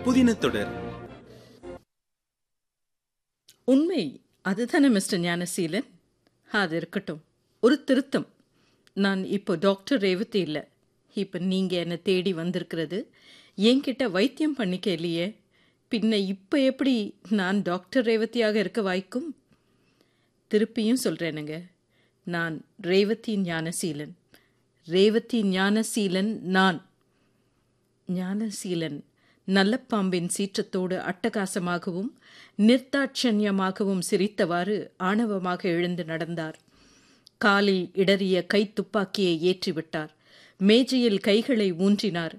புதின தொடர் உண்மை அதுதானே மிஸ்டர் ஞானசீலன் அது இருக்கட்டும் ஒரு திருத்தம் நான் இப்போ டாக்டர் ரேவதி இல்லை இப்போ நீங்கள் என்னை தேடி வந்திருக்கிறது என்கிட்ட வைத்தியம் பண்ணிக்க இல்லையே பின்ன இப்போ எப்படி நான் டாக்டர் ரேவதியாக இருக்க வாய்க்கும் திருப்பியும் சொல்கிறேனுங்க நான் ரேவதி ஞானசீலன் ரேவதி ஞானசீலன் நான் ஞானசீலன் நல்ல பாம்பின் சீற்றத்தோடு அட்டகாசமாகவும் நிர்தாட்சண்யமாகவும் சிரித்தவாறு ஆணவமாக எழுந்து நடந்தார் காலில் இடறிய கை துப்பாக்கியை ஏற்றிவிட்டார் மேஜையில் கைகளை ஊன்றினார்